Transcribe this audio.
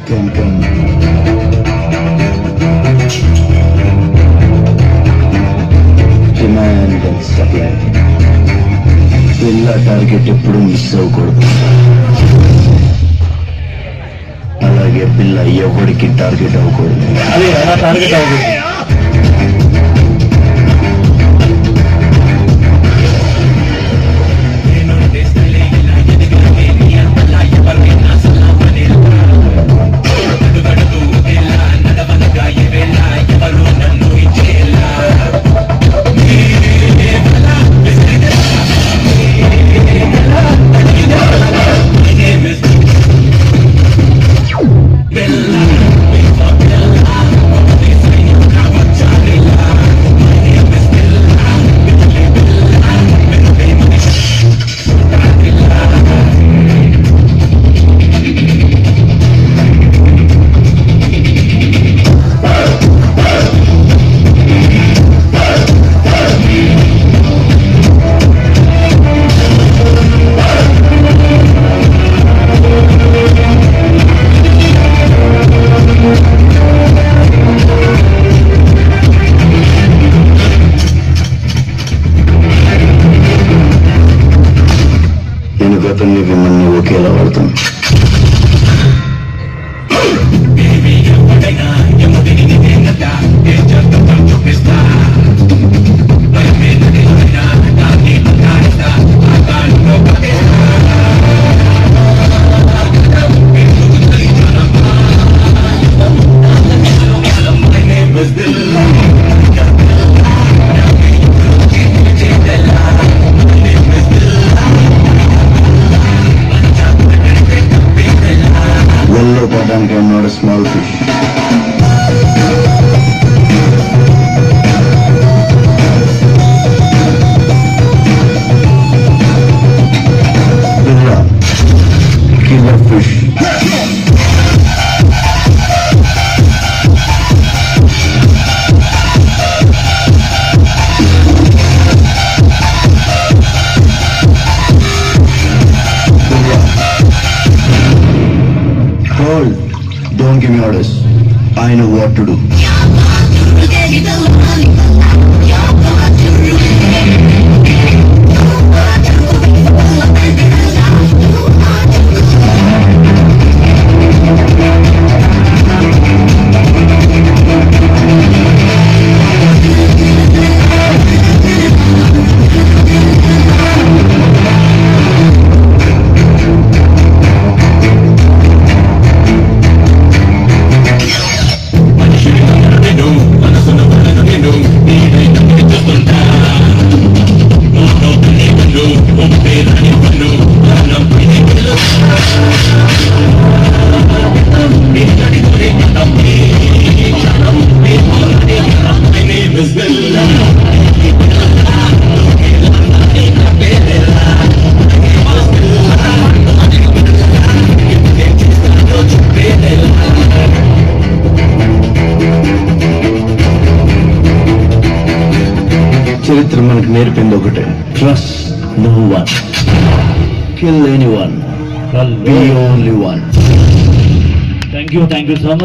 Come, come. Demand and supply. పిల్ల target ఎప్పుడు miss అవ్వకూడదు అలాగే పిల్ల ఎవరికి టార్గెట్ అవ్వకూడదు అదే అలా టార్గెట్ అవ్వదు నేను గతాన్ని మిమ్మల్ని ఒకేలా వాడతాను వల్లో పడడానికి ఉన్నాడు small fish killer fish Hold. Don't give me orders. I know what to do. చరిత్ర మనకు నేర్పింది ఒకటే trust no one kill anyone be only one thank you thank you so much